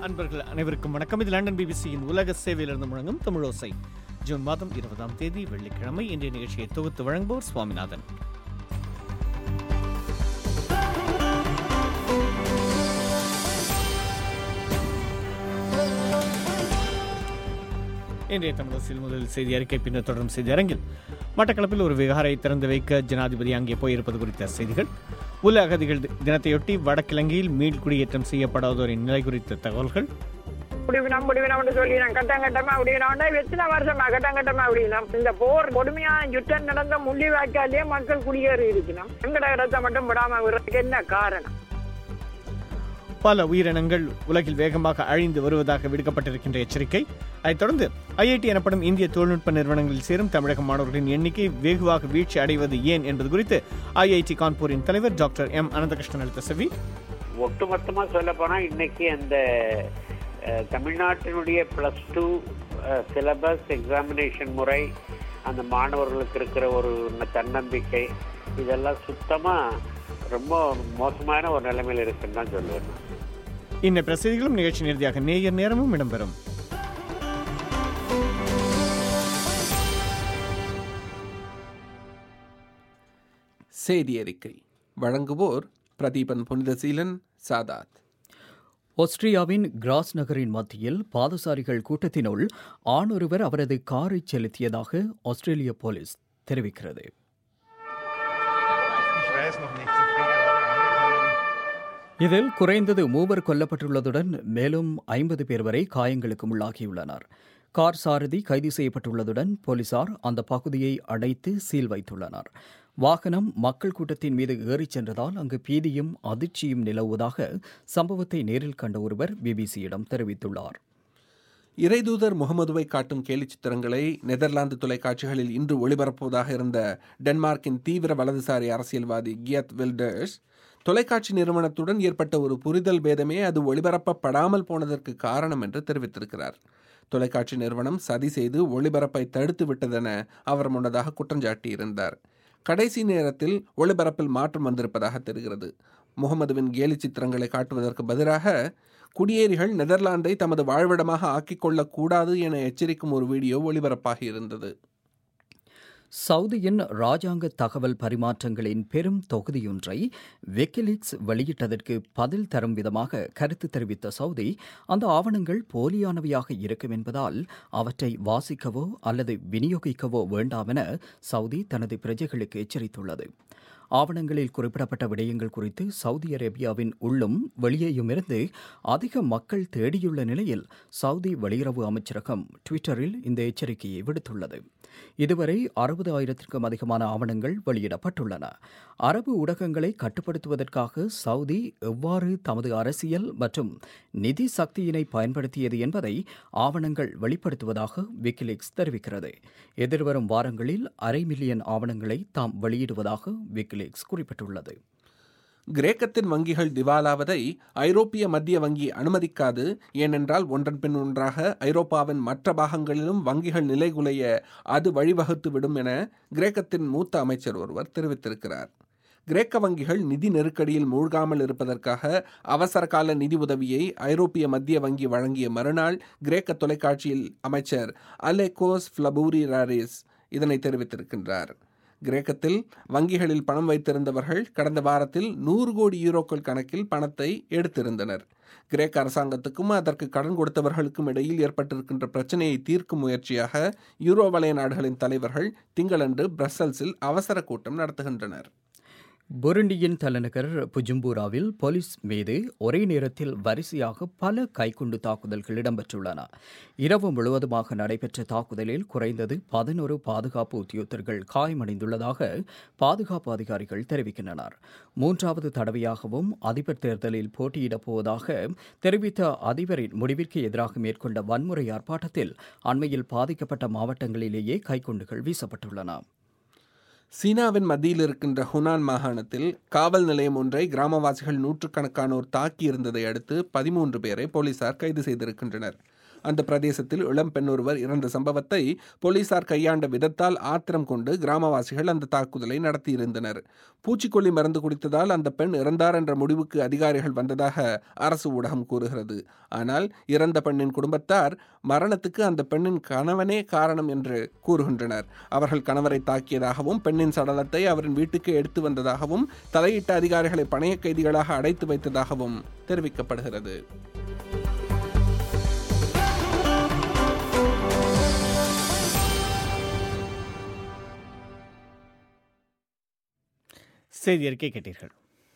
அன்பர்கள் அனைவருக்கும் வணக்கம் இது லண்டன் பிபிசியின் உலக சேவையிலிருந்து முழங்கும் தமிழோசை ஜூன் மாதம் இருபதாம் தேதி வெள்ளிக்கிழமை இன்றைய நிகழ்ச்சியை தொகுத்து வழங்குவோர் சுவாமிநாதன் இன்றைய தமிழகத்தில் முதல் செய்தி அறிக்கை பின்னர் தொடரும் செய்தி அரங்கில் மட்டக்களப்பில் ஒரு விகாரை திறந்து வைக்க ஜனாதிபதி அங்கே போயிருப்பது குறித்த செய்திகள் உலக அகதிகள் தி- தினத்தையொட்டி வடக்கிழங்கையில் மீள் குடியேற்றம் செய்யப்படாதோரின் நிலை குறித்த தகவல்கள் முடிவினம் முடிவினம்னு சொல்லி நான் கட்டம் கட்டமா அப்படின்னா எத்தனை வருஷமா கட்டம் கட்டமா அப்படின்னா இந்த போர் கொடுமையான யுத்தம் நடந்த முள்ளி வாய்க்காலே மக்கள் குடியேறி இருக்கணும் எங்கட இடத்தை மட்டும் விடாம விடுறதுக்கு என்ன காரணம் பல உயிரினங்கள் உலகில் வேகமாக அழிந்து வருவதாக விடுக்கப்பட்டிருக்கின்ற எச்சரிக்கை அதைத் தொடர்ந்து ஐஐடி எனப்படும் இந்திய தொழில்நுட்ப நிறுவனங்களில் சேரும் தமிழக மாணவர்களின் எண்ணிக்கை வெகுவாக வீழ்ச்சி அடைவது ஏன் என்பது குறித்து ஐஐடி கான்பூரின் தலைவர் டாக்டர் எம் அனந்தகிருஷ்ணன் அளித்த செவி ஒட்டுமொத்தமா சொல்ல போனா இன்னைக்கு அந்த அஹ், தமிழ்நாட்டினுடைய பிளஸ் டூ சிலபஸ் எக்ஸாமினேஷன் முறை அந்த மாணவர்களுக்கு இருக்கிற ஒரு ந- தன்னம்பிக்கை இதெல்லாம் சுத்தமா ரொம்ப மோசமான ஒரு நிலைமையில இருக்குன்னு தான் சொல்லுவேன் நான். இன்ன பிரசதிகளும் நிகழ்ச்சி நிறுதியாக நேயர் நேரமும் இடம்பெறும் செய்தி அறிக்கை வழங்குவோர் பிரதீபன் புனிதசீலன் சாதாத் ஆஸ்திரியாவின் கிராஸ் நகரின் மத்தியில் பாதசாரிகள் கூட்டத்தினுள் ஆணொருவர் அவரது காரை செலுத்தியதாக ஆஸ்திரேலிய போலீஸ் தெரிவிக்கிறது இதில் குறைந்தது மூவர் கொல்லப்பட்டுள்ளதுடன் மேலும் ஐம்பது பேர் வரை காயங்களுக்கு உள்ளாகியுள்ளனர் கார் சாரதி கைது செய்யப்பட்டுள்ளதுடன் போலீசார் அந்த பகுதியை அடைத்து சீல் வைத்துள்ளனர் வாகனம் மக்கள் கூட்டத்தின் மீது ஏறிச் சென்றதால் அங்கு பீதியும் அதிர்ச்சியும் நிலவுவதாக சம்பவத்தை நேரில் கண்ட ஒருவர் பிபிசியிடம் தெரிவித்துள்ளார் இறைதூதர் முகமதுவை காட்டும் கேலிச் சித்திரங்களை நெதர்லாந்து தொலைக்காட்சிகளில் இன்று ஒளிபரப்புவதாக இருந்த டென்மார்க்கின் தீவிர வலதுசாரி அரசியல்வாதி கியத் வில்டர்ஸ் தொலைக்காட்சி நிறுவனத்துடன் ஏற்பட்ட ஒரு புரிதல் பேதமே அது ஒளிபரப்பப்படாமல் போனதற்கு காரணம் என்று தெரிவித்திருக்கிறார் தொலைக்காட்சி நிறுவனம் சதி செய்து ஒளிபரப்பை தடுத்து விட்டதென அவர் முன்னதாக குற்றஞ்சாட்டியிருந்தார் கடைசி நேரத்தில் ஒளிபரப்பில் மாற்றம் வந்திருப்பதாக தெரிகிறது முகமதுவின் கேலி சித்திரங்களை காட்டுவதற்கு பதிலாக குடியேறிகள் நெதர்லாந்தை தமது வாழ்விடமாக ஆக்கிக் கொள்ளக்கூடாது என எச்சரிக்கும் ஒரு வீடியோ ஒளிபரப்பாகி இருந்தது சவுதியின் ராஜாங்க தகவல் பரிமாற்றங்களின் பெரும் தொகுதியொன்றை விக்கிலீக்ஸ் வெளியிட்டதற்கு பதில் தரும் விதமாக கருத்து தெரிவித்த சவுதி அந்த ஆவணங்கள் போலியானவையாக இருக்கும் என்பதால் அவற்றை வாசிக்கவோ அல்லது விநியோகிக்கவோ வேண்டாம் என சவுதி தனது பிரஜைகளுக்கு எச்சரித்துள்ளது ஆவணங்களில் குறிப்பிடப்பட்ட விடயங்கள் குறித்து சவுதி அரேபியாவின் உள்ளும் வெளியேயும் இருந்து அதிக மக்கள் தேடியுள்ள நிலையில் சவுதி வெளியுறவு அமைச்சரகம் ட்விட்டரில் இந்த எச்சரிக்கையை விடுத்துள்ளது இதுவரை அறுபது ஆயிரத்திற்கும் அதிகமான ஆவணங்கள் வெளியிடப்பட்டுள்ளன அரபு ஊடகங்களை கட்டுப்படுத்துவதற்காக சவுதி எவ்வாறு தமது அரசியல் மற்றும் நிதி சக்தியினை பயன்படுத்தியது என்பதை ஆவணங்கள் வெளிப்படுத்துவதாக விக்கிலீக்ஸ் தெரிவிக்கிறது எதிர்வரும் வாரங்களில் அரை மில்லியன் ஆவணங்களை தாம் வெளியிடுவதாக விக்கிலீக்ஸ் குறிப்பிட்டுள்ளது கிரேக்கத்தின் வங்கிகள் திவாலாவதை ஐரோப்பிய மத்திய வங்கி அனுமதிக்காது ஏனென்றால் ஒன்றன் பின் ஒன்றாக ஐரோப்பாவின் மற்ற பாகங்களிலும் வங்கிகள் நிலைகுலைய அது வழிவகுத்து விடும் என கிரேக்கத்தின் மூத்த அமைச்சர் ஒருவர் தெரிவித்திருக்கிறார் கிரேக்க வங்கிகள் நிதி நெருக்கடியில் மூழ்காமல் இருப்பதற்காக அவசர கால நிதி உதவியை ஐரோப்பிய மத்திய வங்கி வழங்கிய மறுநாள் கிரேக்க தொலைக்காட்சியில் அமைச்சர் அலெகோஸ் ஃப்ளபூரி ராரிஸ் இதனை தெரிவித்திருக்கின்றார் கிரேக்கத்தில் வங்கிகளில் பணம் வைத்திருந்தவர்கள் கடந்த வாரத்தில் நூறு கோடி யூரோக்கள் கணக்கில் பணத்தை எடுத்திருந்தனர் கிரேக்க அரசாங்கத்துக்கும் அதற்கு கடன் கொடுத்தவர்களுக்கும் இடையில் ஏற்பட்டிருக்கின்ற பிரச்சனையை தீர்க்கும் முயற்சியாக யூரோ வலய நாடுகளின் தலைவர்கள் திங்களன்று பிரசல்ஸில் அவசர கூட்டம் நடத்துகின்றனர் புருண்டியின் தலைநகர் புஜும்பூராவில் போலீஸ் மீது ஒரே நேரத்தில் வரிசையாக பல கைக்குண்டு தாக்குதல்கள் இடம்பெற்றுள்ளன இரவு முழுவதுமாக நடைபெற்ற தாக்குதலில் குறைந்தது பதினோரு பாதுகாப்பு உத்தியோகத்தர்கள் காயமடைந்துள்ளதாக பாதுகாப்பு அதிகாரிகள் தெரிவிக்கின்றனர் மூன்றாவது தடவையாகவும் அதிபர் தேர்தலில் போட்டியிடப் போவதாக தெரிவித்த அதிபரின் முடிவிற்கு எதிராக மேற்கொண்ட வன்முறை ஆர்ப்பாட்டத்தில் அண்மையில் பாதிக்கப்பட்ட மாவட்டங்களிலேயே கைக்குண்டுகள் வீசப்பட்டுள்ளன சீனாவின் மத்தியில் இருக்கின்ற ஹுனான் மாகாணத்தில் காவல் நிலையம் ஒன்றை கிராமவாசிகள் நூற்றுக்கணக்கானோர் தாக்கியிருந்ததை அடுத்து பதிமூன்று பேரை போலீசார் கைது செய்திருக்கின்றனர் அந்த பிரதேசத்தில் இளம் பெண் ஒருவர் இறந்த சம்பவத்தை போலீசார் கையாண்ட விதத்தால் ஆத்திரம் கொண்டு கிராமவாசிகள் அந்த தாக்குதலை நடத்தியிருந்தனர் பூச்சிக்கொல்லி மருந்து குடித்ததால் அந்த பெண் இறந்தார் என்ற முடிவுக்கு அதிகாரிகள் வந்ததாக அரசு ஊடகம் கூறுகிறது ஆனால் இறந்த பெண்ணின் குடும்பத்தார் மரணத்துக்கு அந்த பெண்ணின் கணவனே காரணம் என்று கூறுகின்றனர் அவர்கள் கணவரை தாக்கியதாகவும் பெண்ணின் சடலத்தை அவரின் வீட்டுக்கு எடுத்து வந்ததாகவும் தலையிட்ட அதிகாரிகளை பணைய கைதிகளாக அடைத்து வைத்ததாகவும் தெரிவிக்கப்படுகிறது செய்தி அறிக்கை கேட்டீர்கள்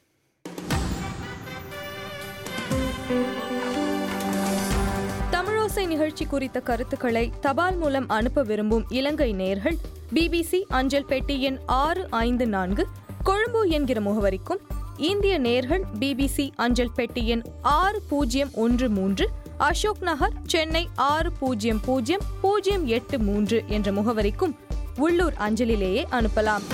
தமிழோசை நிகழ்ச்சி குறித்த கருத்துக்களை தபால் மூலம் அனுப்ப விரும்பும் இலங்கை நேயர்கள் பிபிசி அஞ்சல் பெட்டி எண் ஆறு ஐந்து நான்கு கொழும்பு என்கிற முகவரிக்கும் இந்திய நேயர்கள் பிபிசி அஞ்சல் பெட்டி எண் ஆறு பூஜ்ஜியம் ஒன்று மூன்று அசோக் நகர் சென்னை ஆறு பூஜ்ஜியம் பூஜ்ஜியம் பூஜ்ஜியம் எட்டு மூன்று என்ற முகவரிக்கும் உள்ளூர் அஞ்சலிலேயே அனுப்பலாம்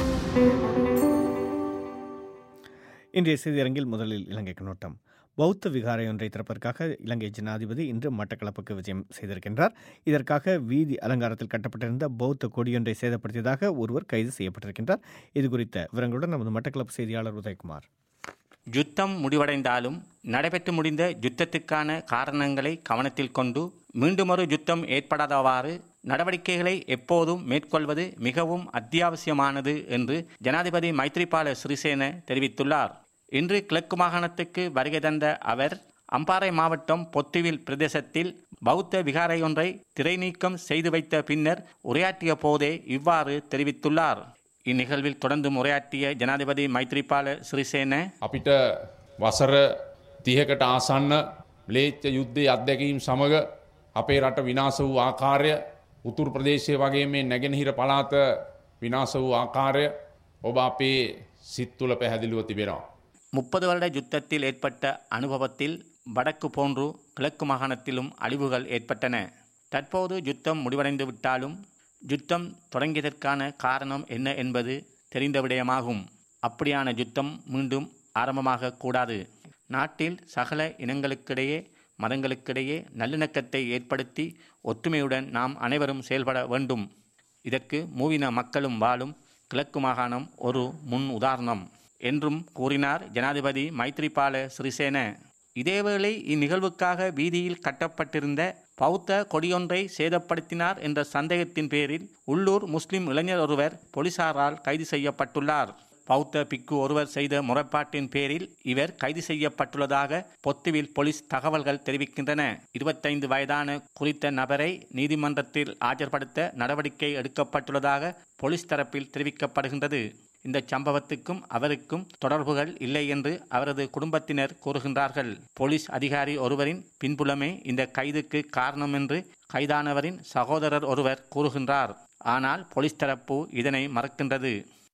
இன்றைய செய்தியரங்கில் முதலில் இலங்கை கண்ணோட்டம் பௌத்த விகாரை ஒன்றை திறப்பதற்காக இலங்கை ஜனாதிபதி இன்று மட்டக்களப்புக்கு விஜயம் செய்திருக்கின்றார் இதற்காக வீதி அலங்காரத்தில் கட்டப்பட்டிருந்த பௌத்த கொடியொன்றை சேதப்படுத்தியதாக ஒருவர் கைது செய்யப்பட்டிருக்கின்றார் இது குறித்த விவரங்களுடன் நமது மட்டக்களப்பு செய்தியாளர் உதயகுமார் யுத்தம் முடிவடைந்தாலும் நடைபெற்று முடிந்த யுத்தத்துக்கான காரணங்களை கவனத்தில் கொண்டு மீண்டுமொரு யுத்தம் ஏற்படாதவாறு நடவடிக்கைகளை எப்போதும் மேற்கொள்வது மிகவும் அத்தியாவசியமானது என்று ஜனாதிபதி மைத்ரிபால சிறிசேன தெரிவித்துள்ளார் இன்று கிழக்கு மாகாணத்துக்கு வருகை தந்த அவர் அம்பாறை மாவட்டம் பொத்துவில் பிரதேசத்தில் பௌத்த விகாரையொன்றை திரைநீக்கம் செய்து வைத்த பின்னர் உரையாற்றிய போதே இவ்வாறு தெரிவித்துள்ளார் இந்நிகழ்வில் தொடர்ந்து உரையாற்றிய ஜனாதிபதி மைத்ரிபால சிறிசேன අපිට වසර තිහකට ආසන්න ලේච්ච යුද්ධය අත්දැකීම් සමඟ අපේ රට විනාස වූ ආකාරය උතුරු ප්‍රදේශය වගේ මේ නැගෙනහිර පලාත විනාස වූ ආකාරය ඔබ අපේ සිත්තුල පැහැදිලිව තිබෙනවා. முப்பது வருட யுத்தத்தில் ஏற்பட்ட அனுபவத்தில் வடக்கு போன்று கிழக்கு மாகாணத்திலும் அழிவுகள் ஏற்பட்டன தற்போது யுத்தம் முடிவடைந்து விட்டாலும் யுத்தம் தொடங்கியதற்கான காரணம் என்ன என்பது தெரிந்த விடயமாகும் அப்படியான யுத்தம் மீண்டும் ஆரம்பமாக கூடாது நாட்டில் சகல இனங்களுக்கிடையே மதங்களுக்கிடையே நல்லிணக்கத்தை ஏற்படுத்தி ஒற்றுமையுடன் நாம் அனைவரும் செயல்பட வேண்டும் இதற்கு மூவின மக்களும் வாழும் கிழக்கு மாகாணம் ஒரு முன் உதாரணம் என்றும் கூறினார் ஜனாதிபதி மைத்ரிபால சிறிசேன இதேவேளை இந்நிகழ்வுக்காக வீதியில் கட்டப்பட்டிருந்த பௌத்த கொடியொன்றை சேதப்படுத்தினார் என்ற சந்தேகத்தின் பேரில் உள்ளூர் முஸ்லிம் இளைஞர் ஒருவர் போலீசாரால் கைது செய்யப்பட்டுள்ளார் பௌத்த பிக்கு ஒருவர் செய்த முறைப்பாட்டின் பேரில் இவர் கைது செய்யப்பட்டுள்ளதாக பொத்துவில் போலீஸ் தகவல்கள் தெரிவிக்கின்றன இருபத்தைந்து வயதான குறித்த நபரை நீதிமன்றத்தில் ஆஜர்படுத்த நடவடிக்கை எடுக்கப்பட்டுள்ளதாக போலீஸ் தரப்பில் தெரிவிக்கப்படுகின்றது இந்த சம்பவத்துக்கும் அவருக்கும் தொடர்புகள் இல்லை என்று அவரது குடும்பத்தினர் கூறுகின்றார்கள் போலீஸ் அதிகாரி ஒருவரின் பின்புலமே இந்த கைதுக்கு காரணம் என்று கைதானவரின் சகோதரர் ஒருவர் கூறுகின்றார் ஆனால் போலீஸ் தரப்பு இதனை மறக்கின்றது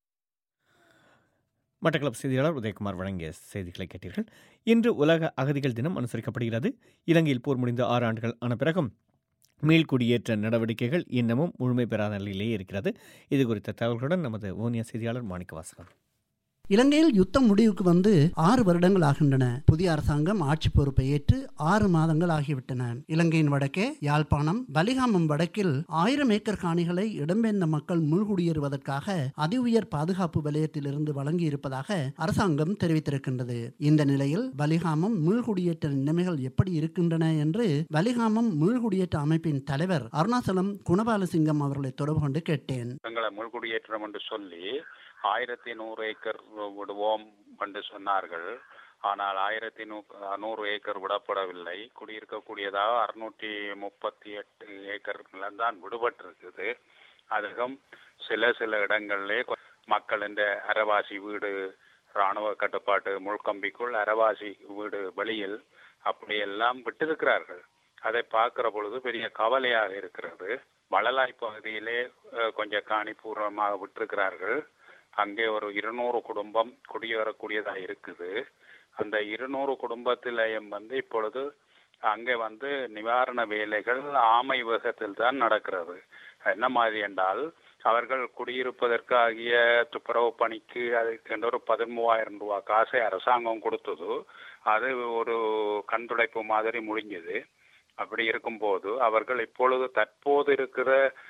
மட்டக்களப்பு செய்தியாளர் உதயகுமார் வழங்கிய செய்திகளை கேட்டீர்கள் இன்று உலக அகதிகள் தினம் அனுசரிக்கப்படுகிறது இலங்கையில் போர் முடிந்த ஆறு ஆண்டுகள் ஆன பிறகும் மீள்குடியேற்ற நடவடிக்கைகள் இன்னமும் முழுமை பெறாத நிலையிலேயே இருக்கிறது இது குறித்த தகவல்களுடன் நமது ஓனியா செய்தியாளர் மாணிக்கவாசகம் இலங்கையில் யுத்தம் முடிவுக்கு வந்து ஆறு வருடங்கள் ஆகின்றன புதிய அரசாங்கம் ஆட்சி பொறுப்பை ஏற்று ஆறு மாதங்கள் ஆகிவிட்டன இலங்கையின் வடக்கே யாழ்ப்பாணம் பலிகாமம் வடக்கில் ஆயிரம் ஏக்கர் காணிகளை இடம்பெயர்ந்த மக்கள் முள்குடியேறுவதற்காக அதி உயர் பாதுகாப்பு வலயத்திலிருந்து வழங்கியிருப்பதாக அரசாங்கம் தெரிவித்திருக்கின்றது இந்த நிலையில் பலிகாமம் மீள்குடியேற்ற நிலைமைகள் எப்படி இருக்கின்றன என்று பலிகாமம் மீள்குடியேற்ற அமைப்பின் தலைவர் அருணாச்சலம் குணபாலசிங்கம் அவர்களை தொடர்பு கொண்டு கேட்டேன் எங்களை முள்குடியேற்றம் என்று சொல்லி ஆயிரத்தி நூறு ஏக்கர் விடுவோம் என்று சொன்னார்கள் ஆனால் ஆயிரத்தி நூ நூறு ஏக்கர் விடப்படவில்லை குடியிருக்கக்கூடியதாக அறுநூற்றி முப்பத்தி எட்டு ஏக்கர் தான் விடுபட்டிருக்குது அதுக்கும் சில சில இடங்களிலே மக்கள் இந்த அரவாசி வீடு இராணுவ கட்டுப்பாட்டு முள்கம்பிக்குள் அரவாசி வீடு வெளியில் அப்படியெல்லாம் விட்டிருக்கிறார்கள் அதை பார்க்கிற பொழுது பெரிய கவலையாக இருக்கிறது வளலாய் பகுதியிலே கொஞ்சம் காணிபூர்வமாக விட்டிருக்கிறார்கள் அங்கே ஒரு இருநூறு குடும்பம் குடியேறக்கூடியதாக இருக்குது அந்த இருநூறு குடும்பத்திலையும் வந்து இப்பொழுது அங்கே வந்து நிவாரண வேலைகள் ஆமை வேகத்தில் தான் நடக்கிறது என்ன மாதிரி என்றால் அவர்கள் குடியிருப்பதற்காகிய துப்புரவு பணிக்கு அதுக்கு ஒரு பதிமூவாயிரம் ரூபாய் காசை அரசாங்கம் கொடுத்தது அது ஒரு கண்துடைப்பு மாதிரி முடிஞ்சது அப்படி இருக்கும்போது அவர்கள் இப்பொழுது தற்போது இருக்கிற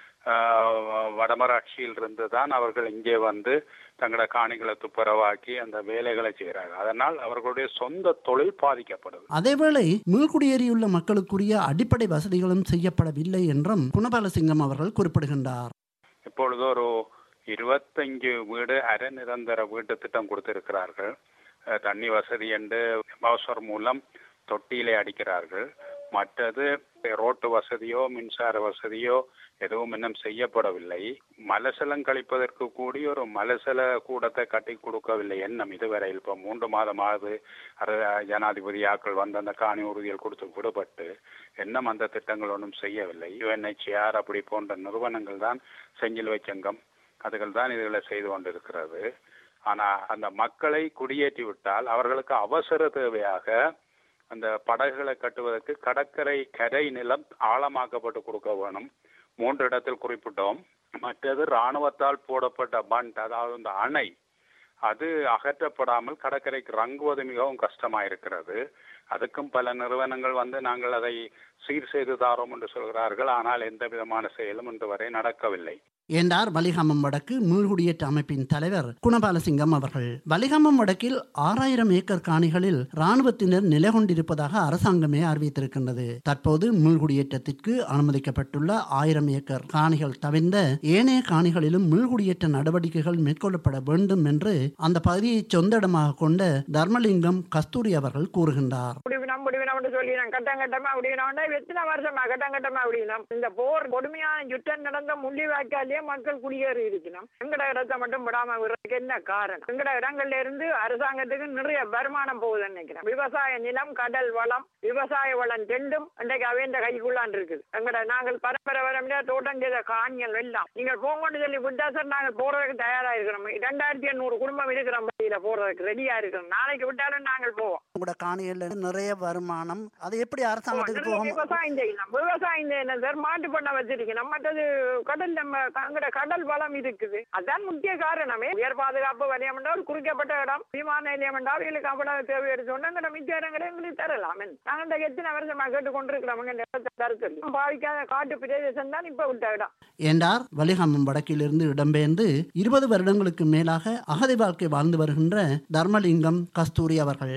ஆஹ், வடமராட்சியில் இருந்து தான் அவர்கள் இங்கே வந்து தங்களோட காணிகளை துப்புரவாக்கி அந்த வேலைகளை செய்கிறார்கள் அதனால் அவர்களுடைய சொந்த தொழில் பாதிக்கப்படுது அதேவேளை மீள்குடியேறியுள்ள மக்களுக்குரிய அடிப்படை வசதிகளும் செய்யப்படவில்லை என்றும் குணபாலசிங்கம் அவர்கள் குறிப்பிடுகின்றார் இப்பொழுது ஒரு இருபத்தஞ்சு வீடு அரை நிரந்தர வீட்டு திட்டம் கொடுத்திருக்கிறார்கள் அஹ், தண்ணி வசதி என்று பவுசர் மூலம் தொட்டியிலே அடிக்கிறார்கள் மற்றது ரோட்டு வசதியோ மின்சார வசதியோ எதுவும் இன்னும் செய்யப்படவில்லை மலசலம் கழிப்பதற்கு கூடிய ஒரு மலசல கூடத்தை கட்டி கொடுக்கவில்லை எண்ணம் இதுவரையில் இப்போ மூன்று மாதம் ஆகுது அர- ஜனாதிபதி ஆக்கள் வந்து அந்த காணி உறுதியில் கொடுத்து விடுபட்டு இன்னும் அந்த திட்டங்கள் ஒன்றும் செய்யவில்லை யுஎன்ஹெச்ஆர் அப்படி போன்ற நிறுவனங்கள் தான் செஞ்சிலுவை சங்கம் அதுகள் தான் இதுகளை செய்து கொண்டிருக்கிறது ஆனா அந்த மக்களை குடியேற்றி விட்டால் அவர்களுக்கு அவசர தேவையாக அந்த படகுகளை கட்டுவதற்கு கடற்கரை கரை நிலம் ஆழமாக்கப்பட்டு கொடுக்க வேணும் மூன்று இடத்தில் குறிப்பிட்டோம் மற்றது ராணுவத்தால் போடப்பட்ட பண்ட் அதாவது இந்த அணை அது அகற்றப்படாமல் கடற்கரைக்கு இறங்குவது மிகவும் கஷ்டமாயிருக்கிறது அதுக்கும் பல நிறுவனங்கள் வந்து நாங்கள் அதை சீர் செய்து தாரோம் என்று சொல்கிறார்கள் ஆனால் எந்த விதமான செயலும் இன்று வரை நடக்கவில்லை என்றார் வலிகாமம் வடக்கு மீள்குடியேற்ற அமைப்பின் தலைவர் குணபாலசிங்கம் அவர்கள் வலிகாமம் வடக்கில் ஆறாயிரம் ஏக்கர் காணிகளில் ராணுவத்தினர் நிலை கொண்டிருப்பதாக அரசாங்கமே அறிவித்திருக்கின்றது தற்போது மீள்குடியேற்றத்திற்கு அனுமதிக்கப்பட்டுள்ள ஆயிரம் ஏக்கர் காணிகள் தவிர்ந்த ஏனைய காணிகளிலும் மீள்குடியேற்ற நடவடிக்கைகள் மேற்கொள்ளப்பட வேண்டும் என்று அந்த பகுதியை சொந்த இடமாக கொண்ட தர்மலிங்கம் கஸ்தூரி அவர்கள் கூறுகின்றார் முடிவினம் முடிவினம் என்று சொல்லி நான் கட்டம் கட்டமா அப்படின்னா எத்தனை வருஷமா கட்டம் கட்டமா அப்படின்னா இந்த போர் கொடுமையான யுத்தம் நடந்த முள்ளி வாய்க்காலே மக்கள் குடியேறி இருக்கணும் எங்கட இடத்தை மட்டும் விடாம விடுறதுக்கு என்ன காரணம் எங்கட இடங்கள்ல இருந்து அரசாங்கத்துக்கு நிறைய வருமானம் போகுதுன்னு நினைக்கிறேன் விவசாய நிலம் கடல் வளம் விவசாய வளம் ரெண்டும் இன்றைக்கு அவைந்த கைக்குள்ளான் இருக்குது எங்கட நாங்கள் பரம்பரை வரம்பியா தோட்டம் செய்த காணிகள் எல்லாம் நீங்கள் போங்கன்னு சொல்லி விட்டா சார் நாங்கள் போறதுக்கு தயாரா இருக்கிறோம் ரெண்டாயிரத்தி எண்ணூறு குடும்பம் இருக்கிறோம் வழியில போறதுக்கு ரெடியா இருக்கிறோம் நாளைக்கு விட்டாலும் நாங்கள் போவோம் உங்களோட காணிகள்ல நிறைய வருமானம் அது எப்படி அரசாங்கத்துக்கு நிறைய போகும் விவசாயம் செய்யலாம் விவசாயம் செய்யணும் சார் மாட்டு பண்ண வச்சிருக்கணும் மற்றது கடல் நம்ம அங்கட கடல் வளம் இருக்குது அதான் முக்கிய காரணமே உயர் பாதுகாப்பு வலயம் என்றால் குறிக்கப்பட்ட இடம் விமான நிலையம் என்றால் எங்களுக்கு அவ்வளவு தேவை எடுத்தோன்னா எங்கட மிச்ச இடங்களை எங்களுக்கு தரலாம் நாங்கள் இந்த எத்தனை வருஷமா கேட்டு கொண்டிருக்கிறோம் எங்க இடத்தை தர சொல்லி பாவிக்காத காட்டு பிரதேசம் தான் இப்ப விட்ட இடம் என்றார் வலிகாமம் வடக்கிலிருந்து இடம்பெயர்ந்து இருபது வருடங்களுக்கு மேலாக அகதி வாழ்க்கை வாழ்ந்து வருகின்ற தர்மலிங்கம் கஸ்தூரி அவர்கள்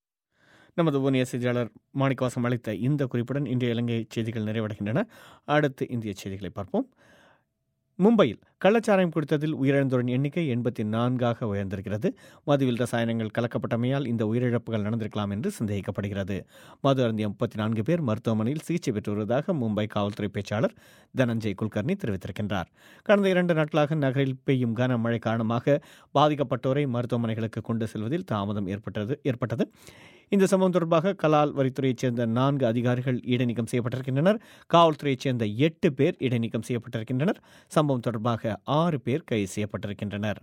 நமது ஊனிய செய்தியாளர் மாணிக்கவாசம் அளித்த இந்த குறிப்புடன் இன்றைய இலங்கை செய்திகள் நிறைவடைகின்றன அடுத்து இந்திய செய்திகளை பார்ப்போம் மும்பையில் கள்ளச்சாராயம் குடித்ததில் உயிரிழந்தோரின் எண்ணிக்கை எண்பத்தி நான்காக உயர்ந்திருக்கிறது மதுவில் ரசாயனங்கள் கலக்கப்பட்டமையால் இந்த உயிரிழப்புகள் நடந்திருக்கலாம் என்று சந்தேகிக்கப்படுகிறது மது அருந்திய முப்பத்தி நான்கு பேர் மருத்துவமனையில் சிகிச்சை பெற்று வருவதாக மும்பை காவல்துறை பேச்சாளர் தனஞ்சய் குல்கர்னி தெரிவித்திருக்கின்றார் கடந்த இரண்டு நாட்களாக நகரில் பெய்யும் கனமழை காரணமாக பாதிக்கப்பட்டோரை மருத்துவமனைகளுக்கு கொண்டு செல்வதில் தாமதம் ஏற்பட்டது ஏற்பட்டது இந்த சம்பவம் தொடர்பாக கலால் வரித்துறையைச் சேர்ந்த நான்கு அதிகாரிகள் இடைநீக்கம் செய்யப்பட்டிருக்கின்றனர் காவல்துறையைச் சேர்ந்த எட்டு பேர் இடைநீக்கம் செய்யப்பட்டிருக்கின்றனர் சம்பவம் தொடர்பாக ஆறு பேர் கைது செய்யப்பட்டிருக்கின்றனர்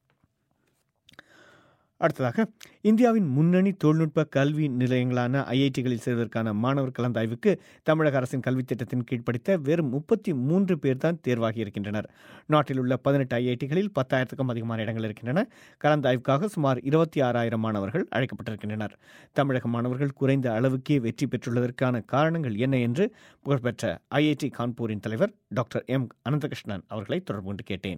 அடுத்ததாக இந்தியாவின் முன்னணி தொழில்நுட்ப கல்வி நிலையங்களான ஐஐடிகளில் சேர்வதற்கான மாணவர் கலந்தாய்வுக்கு தமிழக அரசின் கல்வித் திட்டத்தின் கீழ் படித்த வெறும் முப்பத்தி மூன்று பேர் தான் தேர்வாகி இருக்கின்றனர் நாட்டில் உள்ள பதினெட்டு ஐஐடிகளில் பத்தாயிரத்துக்கும் அதிகமான இடங்கள் இருக்கின்றன கலந்தாய்வுக்காக சுமார் இருபத்தி ஆறாயிரம் மாணவர்கள் அழைக்கப்பட்டிருக்கின்றனர் தமிழக மாணவர்கள் குறைந்த அளவுக்கே வெற்றி பெற்றுள்ளதற்கான காரணங்கள் என்ன என்று புகழ்பெற்ற ஐஐடி கான்பூரின் தலைவர் டாக்டர் எம் அனந்தகிருஷ்ணன் அவர்களை தொடர்பு கொண்டு கேட்டேன்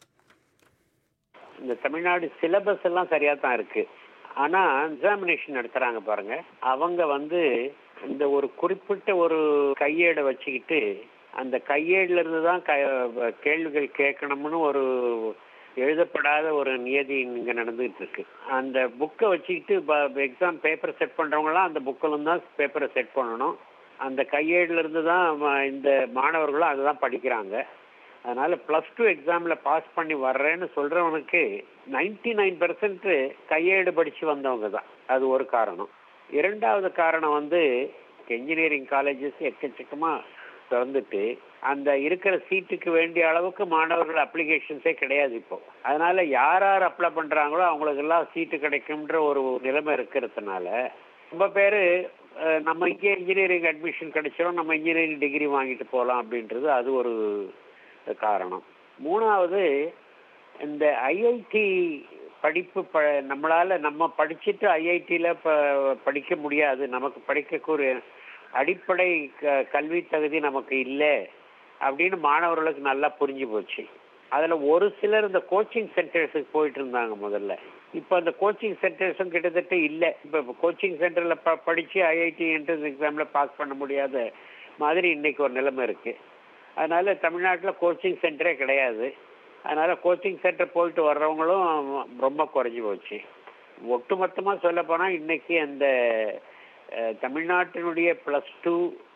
இந்த தமிழ்நாடு சிலபஸ் எல்லாம் சரியா தான் இருக்கு ஆனா எக்ஸாமினேஷன் நடத்துறாங்க பாருங்க அவங்க வந்து இந்த ஒரு குறிப்பிட்ட ஒரு கையேடை வச்சுக்கிட்டு அந்த கையேடுல இருந்து தான் க- கேள்விகள் கேட்கணும்னு ஒரு எழுதப்படாத ஒரு நியதி இங்க நடந்துகிட்டு இருக்கு அந்த புக்கை வச்சுக்கிட்டு எக்ஸாம் பேப்பர் செட் பண்றவங்கலாம் அந்த புக்கிலும் தான் பேப்பரை செட் பண்ணணும் அந்த கையேடுல இருந்து தான் ம- இந்த மாணவர்களும் அதை தான் படிக்கிறாங்க அதனால பிளஸ் டூ எக்ஸாம்ல பாஸ் பண்ணி வர்றேன்னு சொல்றவனுக்கு நைன்டி நைன் பெர்சன்ட் கையேடு படிச்சு வந்தவங்க தான் அது ஒரு காரணம் இரண்டாவது காரணம் வந்து என்ஜினியரிங் காலேஜஸ் எக்கச்சக்கமா திறந்துட்டு அந்த இருக்கிற சீட்டுக்கு வேண்டிய அளவுக்கு மாணவர்கள் அப்ளிகேஷன்ஸே கிடையாது இப்போ அதனால யார் யார் அப்ளை பண்றாங்களோ அவங்களுக்கு எல்லாம் சீட்டு கிடைக்கும்ன்ற ஒரு நிலைமை இருக்கிறதுனால ரொம்ப பேரு அஹ், நம்ம இங்கே இன்ஜினியரிங் அட்மிஷன் கிடைச்சிடும் நம்ம இன்ஜினியரிங் டிகிரி வாங்கிட்டு போகலாம் அப்படின்றது அது ஒரு காரணம் மூணாவது இந்த ஐஐடி படிப்பு ப நம்மளால நம்ம படிச்சுட்டு ஐஐடியில் ப படிக்க முடியாது நமக்கு படிக்கக்கூடிய அடிப்படை க- கல்வி தகுதி நமக்கு இல்லை அப்படின்னு மாணவர்களுக்கு நல்லா புரிஞ்சு போச்சு அதுல ஒரு சிலர் இந்த கோச்சிங் சென்டர்ஸுக்கு போயிட்டு இருந்தாங்க முதல்ல இப்போ அந்த கோச்சிங் சென்டர்ஸும் கிட்டத்தட்ட இல்லை இப்போ கோச்சிங் சென்டர்ல ப படிச்சு ஐஐடி என்ட்ரன்ஸ் எக்ஸாம்ல பாஸ் பண்ண முடியாத மாதிரி இன்னைக்கு ஒரு நிலைமை இருக்கு அதனால தமிழ்நாட்டில் கோச்சிங் சென்டரே கிடையாது அதனால கோச்சிங் சென்டர் போயிட்டு வர்றவங்களும் ரொம்ப குறைஞ்சி போச்சு ஒட்டுமொத்தமாக சொல்ல போனால் இன்னைக்கு அந்த அஹ், தமிழ்நாட்டினுடைய ப்ளஸ் டூ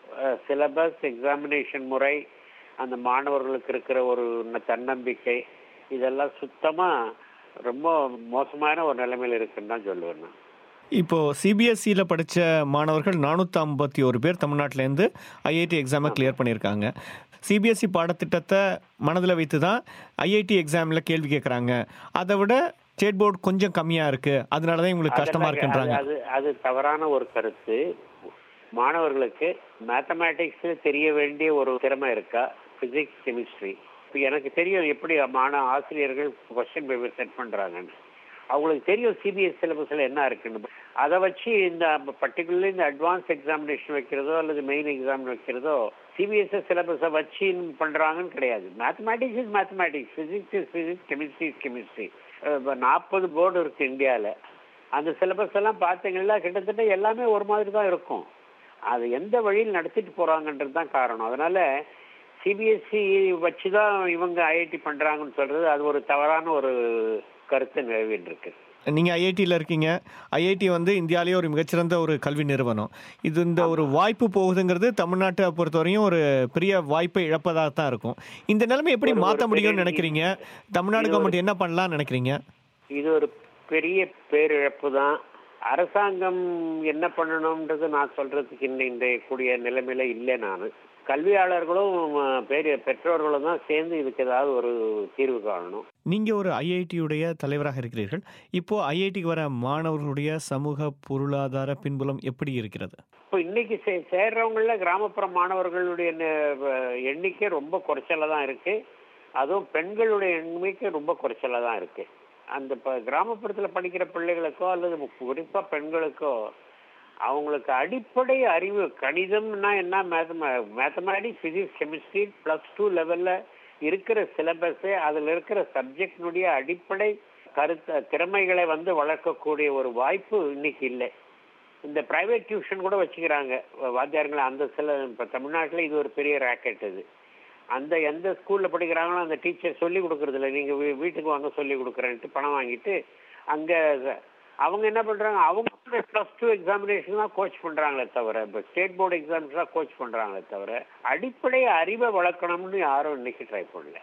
சிலபஸ் எக்ஸாமினேஷன் முறை அந்த மாணவர்களுக்கு இருக்கிற ஒரு ந- தன்னம்பிக்கை இதெல்லாம் சுத்தமாக ரொம்ப மோசமான ஒரு நிலைமையில் இருக்குன்னு தான் சொல்லுவேன் நான் இப்போ சிபிஎஸ்சியில் படித்த மாணவர்கள் நானூற்றி ஐம்பத்தி ஒரு பேர் தமிழ்நாட்டிலேருந்து ஐஐடி எக்ஸாமை கிளியர் பண்ணியிருக்காங்க சிபிஎஸ்சி பாடத்திட்டத்தை மனதில் வைத்து தான் ஐஐடி எக்ஸாமில் கேள்வி கேட்குறாங்க அதை விட ஸ்டேட் போர்டு கொஞ்சம் கம்மியாக இருக்குது அதனால தான் இவங்களுக்கு கஷ்டமாக அதெல்லாம் இருக்குன்றாங்க அது அது தவறான ஒரு கருத்து மாணவர்களுக்கு மேத்தமேட்டிக்ஸ் தெரிய வேண்டிய ஒரு திறமை இருக்கா பிசிக்ஸ் கெமிஸ்ட்ரி இப்போ எனக்கு தெரியும் எப்படி மாண ஆசிரியர்கள் கொஸ்டின் பேப்பர் செட் பண்றாங்கன்னு அவங்களுக்கு தெரியும் சிபிஎஸ் சிலபஸ்ல என்ன இருக்குன்னு அதை வச்சு இந்த பர்டிகுலர்லி இந்த அட்வான்ஸ் எக்ஸாமினேஷன் வைக்கிறதோ அல்லது மெயின் எக்ஸாம் வைக்கிறதோ சிபிஎஸ்சி சிலபஸை வச்சு பண்றாங்கன்னு கிடையாது mathematics is mathematics physics is physics chemistry is chemistry நாற்பது போர்டு இருக்கு இந்தியாவில் அந்த சிலபஸ் எல்லாம் பார்த்தீங்கன்னா கிட்டத்தட்ட எல்லாமே ஒரு மாதிரி தான் இருக்கும் அது எந்த வழியில் நடத்திட்டு போறாங்கன்றது தான் காரணம் அதனால சிபிஎஸ்சி வச்சு தான் இவங்க ஐஐடி பண்றாங்கன்னு சொல்றது அது ஒரு தவறான ஒரு கருத்து நிலவிட்டு இருக்கு நீங்கள் ஐஐடியில் இருக்கீங்க ஐஐடி வந்து இந்தியாவிலேயே ஒரு மிகச்சிறந்த ஒரு கல்வி நிறுவனம் இது இந்த ஒரு வாய்ப்பு போகுதுங்கிறது தமிழ்நாட்டை பொறுத்தவரையும் ஒரு பெரிய வாய்ப்பை இழப்பதாக தான் இருக்கும் இந்த நிலைமை எப்படி ஒரு- ஒரு மாற்ற முடியும்னு பெரிய- நினைக்கிறீங்க தமிழ்நாடு இது ஒரு- கவர்மெண்ட் என்ன பண்ணலாம்னு நினைக்கிறீங்க இது ஒரு பெரிய பேரிழப்பு தான் அரசாங்கம் என்ன பண்ணணும்ன்றது நான் சொல்றதுக்கு இன்ன இன்றைய கூடிய நிலைமையில இல்லை நான் கல்வியாளர்களும் அஹ், பெரிய பெற்றோர்களும் தான் சேர்ந்து இதுக்கு ஏதாவது ஒரு தீர்வு காணணும் நீங்கள் ஒரு ஐஐடியுடைய தலைவராக இருக்கிறீர்கள் இப்போ ஐஐடிக்கு வர மாணவர்களுடைய சமூக பொருளாதார பின்புலம் எப்படி இருக்கிறது இப்போ இன்னைக்கு சே- சேர்றவங்கள கிராமப்புற மாணவர்களுடைய நெ- எண்ணிக்கை ரொம்ப குறைச்சலா தான் இருக்கு அதுவும் பெண்களுடைய எண்ணிக்கை ரொம்ப குறைச்சலா தான் இருக்கு அந்த இப்போ கிராமப்புறத்தில் படிக்கிற பிள்ளைகளுக்கோ அல்லது குறிப்பா பெண்களுக்கோ அவங்களுக்கு அடிப்படை அறிவு கணிதம்னா என்ன mathematics physics chemistry plus two லெவல்ல இருக்கிற சிலபஸே அதில் இருக்கிற சப்ஜெக்டினுடைய அடிப்படை கருத்து திறமைகளை வந்து வளர்க்கக்கூடிய ஒரு வாய்ப்பு இன்னைக்கு இல்லை இந்த பிரைவேட் டியூஷன் கூட வச்சுக்கிறாங்க வாத்தியாருங்களை அந்த சில இப்போ தமிழ்நாட்டில் இது ஒரு பெரிய ராக்கெட் இது அந்த எந்த ஸ்கூலில் படிக்கிறாங்களோ அந்த டீச்சர் சொல்லி கொடுக்கறது இல்லை நீங்கள் வீட்டுக்கு வாங்க சொல்லி கொடுக்குறேன்ட்டு பணம் வாங்கிட்டு அங்கே அவங்க என்ன பண்ணுறாங்க அவங்க ப்ளஸ் டூ எக்ஸாமினேஷன் தான் கோச் பண்ணுறாங்களே தவிர இப்போ ஸ்டேட் போர்டு எக்ஸாம்ஸ் தான் கோச் பண்ணுறாங்களே தவிர அடிப்படை அறிவை வளர்க்கணும்னு யாரும் இன்னைக்கு ட்ரை பண்ணல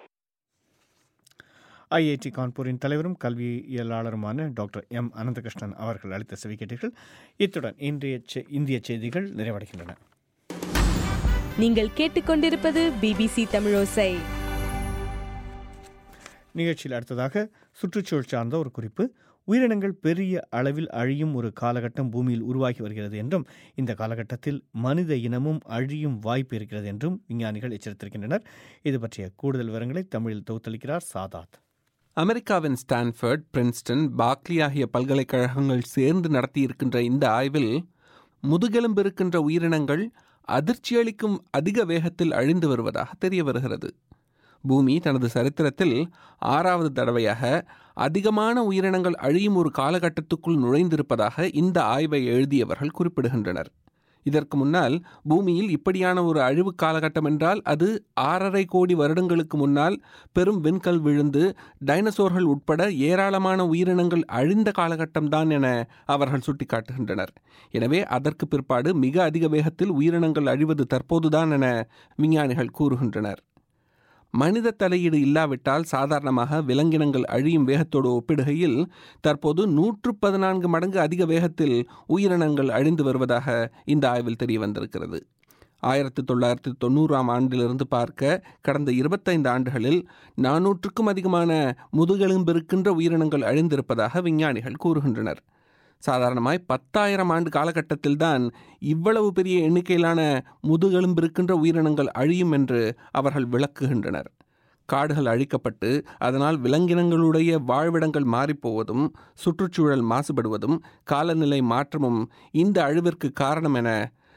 ஐஐடி கான்பூரின் தலைவரும் கல்வியலாளருமான டாக்டர் எம் அனந்தகிருஷ்ணன் அவர்கள் அளித்த செவி கேட்டீர்கள் இத்துடன் இன்றைய செ- இந்திய செய்திகள் நிறைவடைகின்றன நீங்கள் கேட்டுக்கொண்டிருப்பது பிபிசி தமிழோசை நிகழ்ச்சியில் அடுத்ததாக சுற்றுச்சூழல் சார்ந்த ஒரு குறிப்பு உயிரினங்கள் பெரிய அளவில் அழியும் ஒரு காலகட்டம் பூமியில் உருவாகி வருகிறது என்றும் இந்த காலகட்டத்தில் மனித இனமும் அழியும் வாய்ப்பு இருக்கிறது என்றும் விஞ்ஞானிகள் எச்சரித்திருக்கின்றனர் இது பற்றிய கூடுதல் விவரங்களை தமிழில் தொகுத்தளிக்கிறார் சாதாத் அமெரிக்காவின் ஸ்டான்ஃபர்ட் பிரின்ஸ்டன் பாக்லி ஆகிய பல்கலைக்கழகங்கள் சேர்ந்து நடத்தியிருக்கின்ற இந்த ஆய்வில் முதுகெலும்பு இருக்கின்ற உயிரினங்கள் அதிர்ச்சியளிக்கும் அதிக வேகத்தில் அழிந்து வருவதாக தெரிய வருகிறது பூமி தனது சரித்திரத்தில் ஆறாவது தடவையாக அதிகமான உயிரினங்கள் அழியும் ஒரு காலகட்டத்துக்குள் நுழைந்திருப்பதாக இந்த ஆய்வை எழுதியவர்கள் குறிப்பிடுகின்றனர் இதற்கு முன்னால் பூமியில் இப்படியான ஒரு அழிவு காலகட்டம் என்றால் அது ஆறரை கோடி வருடங்களுக்கு முன்னால் பெரும் விண்கல் விழுந்து டைனசோர்கள் உட்பட ஏராளமான உயிரினங்கள் அழிந்த காலகட்டம்தான் என அவர்கள் சுட்டிக்காட்டுகின்றனர் எனவே அதற்கு பிற்பாடு மிக அதிக வேகத்தில் உயிரினங்கள் அழிவது தற்போதுதான் என விஞ்ஞானிகள் கூறுகின்றனர் மனித தலையீடு இல்லாவிட்டால் சாதாரணமாக விலங்கினங்கள் அழியும் வேகத்தோடு ஒப்பிடுகையில் தற்போது நூற்று பதினான்கு மடங்கு அதிக வேகத்தில் உயிரினங்கள் அழிந்து வருவதாக இந்த ஆய்வில் தெரிய வந்திருக்கிறது ஆயிரத்தி தொள்ளாயிரத்தி தொண்ணூறாம் ஆண்டிலிருந்து பார்க்க கடந்த இருபத்தைந்து ஆண்டுகளில் நானூற்றுக்கும் அதிகமான முதுகெலும்பிருக்கின்ற உயிரினங்கள் அழிந்திருப்பதாக விஞ்ஞானிகள் கூறுகின்றனர் சாதாரணமாய் பத்தாயிரம் ஆண்டு காலகட்டத்தில்தான் இவ்வளவு பெரிய எண்ணிக்கையிலான முதுகெலும்பிருக்கின்ற உயிரினங்கள் அழியும் என்று அவர்கள் விளக்குகின்றனர் காடுகள் அழிக்கப்பட்டு அதனால் விலங்கினங்களுடைய வாழ்விடங்கள் மாறிப்போவதும் சுற்றுச்சூழல் மாசுபடுவதும் காலநிலை மாற்றமும் இந்த அழிவிற்கு காரணம் என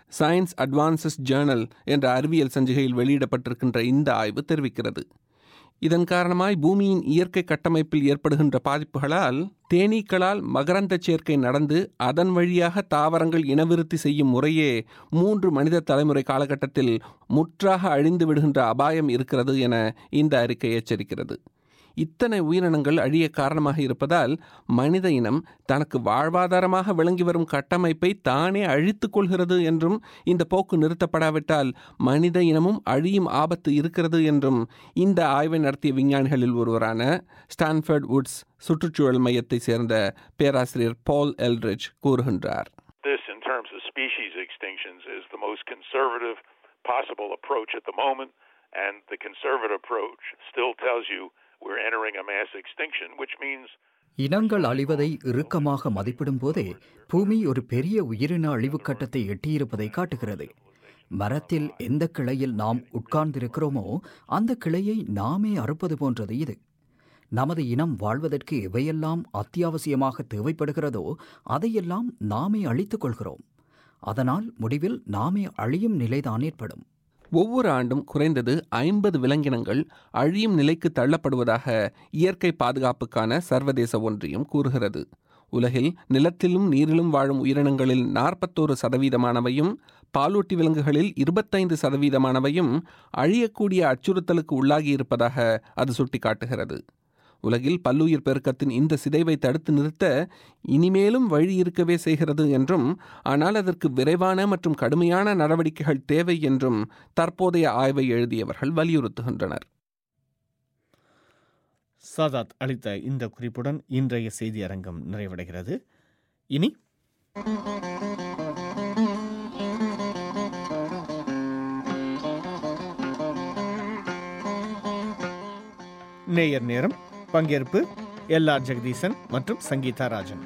சயின்ஸ் அட்வான்சஸ் ஜேர்னல் என்ற அறிவியல் சஞ்சிகையில் வெளியிடப்பட்டிருக்கின்ற இந்த ஆய்வு தெரிவிக்கிறது இதன் காரணமாய் பூமியின் இயற்கை கட்டமைப்பில் ஏற்படுகின்ற பாதிப்புகளால் தேனீக்களால் மகரந்த சேர்க்கை நடந்து அதன் வழியாக தாவரங்கள் இனவிருத்தி செய்யும் முறையே மூன்று மனித தலைமுறை காலகட்டத்தில் முற்றாக அழிந்து விடுகின்ற அபாயம் இருக்கிறது என இந்த அறிக்கை எச்சரிக்கிறது இத்தனை உயிரினங்கள் அழிய காரணமாக இருப்பதால் மனித இனம் தனக்கு வாழ்வாதாரமாக விளங்கி வரும் கட்டமைப்பை தானே அழித்துக் கொள்கிறது என்றும் இந்த போக்கு நிறுத்தப்படாவிட்டால் மனித இனமும் அழியும் ஆபத்து இருக்கிறது என்றும் இந்த ஆய்வை நடத்திய விஞ்ஞானிகளில் ஒருவரான ஸ்டான்ஃபர்ட் வுட்ஸ் சுற்றுச்சூழல் மையத்தை சேர்ந்த பேராசிரியர் பால் எல்ரிச் கூறுகின்றார் This, in terms of species extinctions, is the most conservative possible approach at the moment, and the conservative approach still tells you we're entering a mass extinction, which means இனங்கள் அழிவதை இறுக்கமாக மதிப்பிடும் போதே பூமி ஒரு பெரிய உயிரின அழிவு கட்டத்தை எட்டியிருப்பதை காட்டுகிறது மரத்தில் எந்த கிளையில் நாம் உட்கார்ந்திருக்கிறோமோ அந்த கிளையை நாமே அறுப்பது போன்றது இது நமது இனம் வாழ்வதற்கு எவையெல்லாம் அத்தியாவசியமாக தேவைப்படுகிறதோ அதையெல்லாம் நாமே அழித்துக் கொள்கிறோம் அதனால் முடிவில் நாமே அழியும் நிலைதான் ஏற்படும் ஒவ்வொரு ஆண்டும் குறைந்தது ஐம்பது விலங்கினங்கள் அழியும் நிலைக்கு தள்ளப்படுவதாக இயற்கை பாதுகாப்புக்கான சர்வதேச ஒன்றியம் கூறுகிறது உலகில் நிலத்திலும் நீரிலும் வாழும் உயிரினங்களில் நாற்பத்தோரு சதவீதமானவையும் பாலூட்டி விலங்குகளில் இருபத்தைந்து சதவீதமானவையும் அழியக்கூடிய அச்சுறுத்தலுக்கு உள்ளாகி இருப்பதாக அது சுட்டிக்காட்டுகிறது உலகில் பல்லுயிர் பெருக்கத்தின் இந்த சிதைவை தடுத்து நிறுத்த இனிமேலும் வழி இருக்கவே செய்கிறது என்றும் ஆனால் அதற்கு விரைவான மற்றும் கடுமையான நடவடிக்கைகள் தேவை என்றும் தற்போதைய ஆய்வை எழுதியவர்கள் வலியுறுத்துகின்றனர் சாதாத் அளித்த இந்த குறிப்புடன் இன்றைய செய்தி அரங்கம் நிறைவடைகிறது இனி நேயர் நேரம் பங்கேற்பு எல் ஆர் ஜெகதீசன் மற்றும் சங்கீதா ராஜன்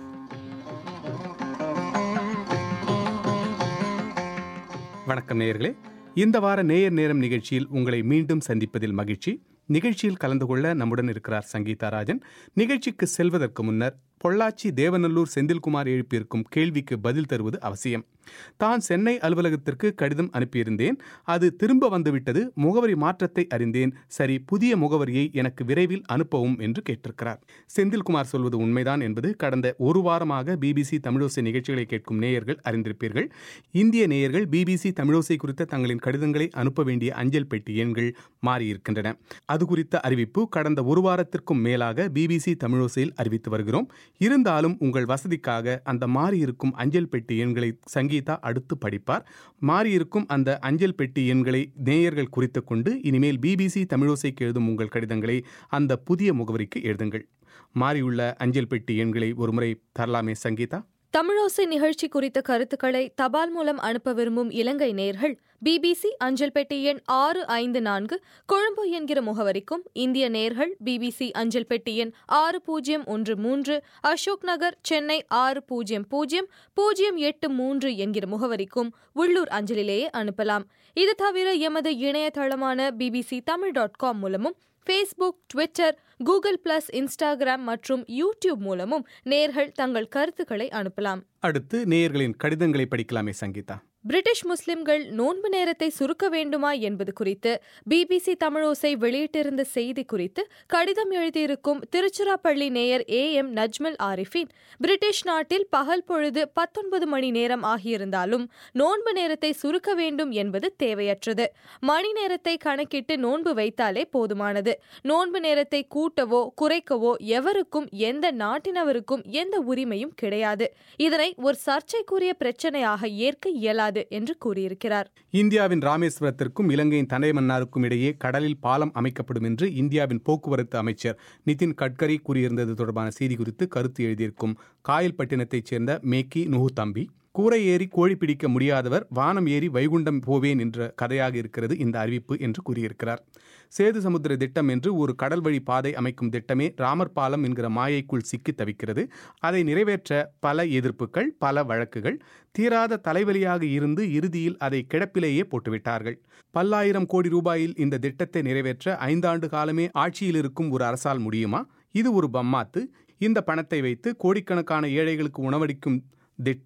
வணக்கம் நேயர்களே இந்த வார நேயர் நேரம் நிகழ்ச்சியில் உங்களை மீண்டும் சந்திப்பதில் மகிழ்ச்சி நிகழ்ச்சியில் கலந்து கொள்ள நம்முடன் இருக்கிறார் சங்கீதா ராஜன் நிகழ்ச்சிக்கு செல்வதற்கு முன்னர் பொள்ளாச்சி தேவநல்லூர் செந்தில்குமார் எழுப்பியிருக்கும் கேள்விக்கு பதில் தருவது அவசியம் தான் சென்னை அலுவலகத்திற்கு கடிதம் அனுப்பியிருந்தேன் அது திரும்ப வந்துவிட்டது முகவரி மாற்றத்தை அறிந்தேன் சரி புதிய முகவரியை எனக்கு விரைவில் அனுப்பவும் என்று கேட்டிருக்கிறார் செந்தில்குமார் சொல்வது உண்மைதான் என்பது கடந்த ஒரு வாரமாக பிபிசி தமிழோசை நிகழ்ச்சிகளை கேட்கும் நேயர்கள் அறிந்திருப்பீர்கள் இந்திய நேயர்கள் பிபிசி தமிழோசை குறித்த தங்களின் கடிதங்களை அனுப்ப வேண்டிய அஞ்சல் பெட்டி எண்கள் மாறியிருக்கின்றன அது குறித்த அறிவிப்பு கடந்த ஒரு வாரத்திற்கும் மேலாக பிபிசி தமிழோசையில் அறிவித்து வருகிறோம் இருந்தாலும் உங்கள் வசதிக்காக அந்த மாறியிருக்கும் அஞ்சல் பெட்டி எண்களை சங்கீதா அடுத்து படிப்பார் மாறியிருக்கும் அந்த அஞ்சல் பெட்டி எண்களை நேயர்கள் குறித்து கொண்டு இனிமேல் பிபிசி தமிழோசைக்கு எழுதும் உங்கள் கடிதங்களை அந்த புதிய முகவரிக்கு எழுதுங்கள் மாறியுள்ள அஞ்சல் பெட்டி எண்களை ஒருமுறை தரலாமே சங்கீதா தமிழோசை நிகழ்ச்சி குறித்த கருத்துக்களை தபால் மூலம் அனுப்ப விரும்பும் இலங்கை நேர்கள் பிபிசி அஞ்சல் பெட்டி எண் ஆறு ஐந்து நான்கு கொழும்பு என்கிற முகவரிக்கும் இந்திய நேர்கள் பிபிசி அஞ்சல் பெட்டி எண் ஆறு பூஜ்ஜியம் ஒன்று மூன்று அசோக் நகர் சென்னை ஆறு பூஜ்ஜியம் பூஜ்ஜியம் பூஜ்ஜியம் எட்டு மூன்று என்கிற முகவரிக்கும் உள்ளூர் அஞ்சலிலேயே அனுப்பலாம் இது தவிர எமது இணையதளமான பிபிசி தமிழ் டாட் காம் மூலமும் Facebook Twitter Google plus Instagram மற்றும் யூடியூப் மூலமும் நேர்கள் தங்கள் கருத்துக்களை அனுப்பலாம் அடுத்து நேயர்களின் கடிதங்களை படிக்கலாமே சங்கீதா பிரிட்டிஷ் முஸ்லிம்கள் நோன்பு நேரத்தை சுருக்க வேண்டுமா என்பது குறித்து பிபிசி தமிழோசை வெளியிட்டிருந்த செய்தி குறித்து கடிதம் எழுதியிருக்கும் திருச்சிராப்பள்ளி நேயர் A M Najmal Arifin British நாட்டில் பகல் பொழுது பத்தொன்பது மணி நேரம் ஆகியிருந்தாலும் நோன்பு நேரத்தை சுருக்க வேண்டும் என்பது தேவையற்றது மணி நேரத்தை கணக்கிட்டு நோன்பு வைத்தாலே போதுமானது நோன்பு நேரத்தை கூட்டவோ குறைக்கவோ எவருக்கும் எந்த நாட்டினவருக்கும் எந்த உரிமையும் கிடையாது இதனை ஒரு சர்ச்சைக்குரிய பிரச்சனையாக ஏற்க இயலாது என்று கூறியிருக்கிறார் இந்தியாவின் ராமேஸ்வரத்திற்கும் இலங்கையின் தனைமன்னாருக்கும் இடையே கடலில் பாலம் அமைக்கப்படும் என்று இந்தியாவின் போக்குவரத்து அமைச்சர் நிதின் கட்கரி கூறியிருந்தது தொடர்பான செய்தி குறித்து கருத்து எழுதியிருக்கும் காயல்பட்டினத்தைச் சேர்ந்த மேக்கி நுஹு தம்பி கூரை ஏறி கோழி பிடிக்க முடியாதவர் வானம் ஏறி வைகுண்டம் போவேன் என்ற கதையாக இருக்கிறது இந்த அறிவிப்பு என்று கூறியிருக்கிறார் சேது சமுத்திர திட்டம் என்று ஒரு கடல் வழி பாதை அமைக்கும் திட்டமே ராமர் பாலம் என்கிற மாயைக்குள் சிக்கி தவிக்கிறது அதை நிறைவேற்ற பல எதிர்ப்புகள் பல வழக்குகள் தீராத தலைவலியாக இருந்து இறுதியில் அதை கிடப்பிலேயே போட்டுவிட்டார்கள் பல்லாயிரம் கோடி ரூபாயில் இந்த திட்டத்தை நிறைவேற்ற ஐந்தாண்டு காலமே ஆட்சியில் இருக்கும் ஒரு அரசால் முடியுமா இது ஒரு பம்மாத்து இந்த பணத்தை வைத்து கோடிக்கணக்கான ஏழைகளுக்கு உணவளிக்கும் திட்டம்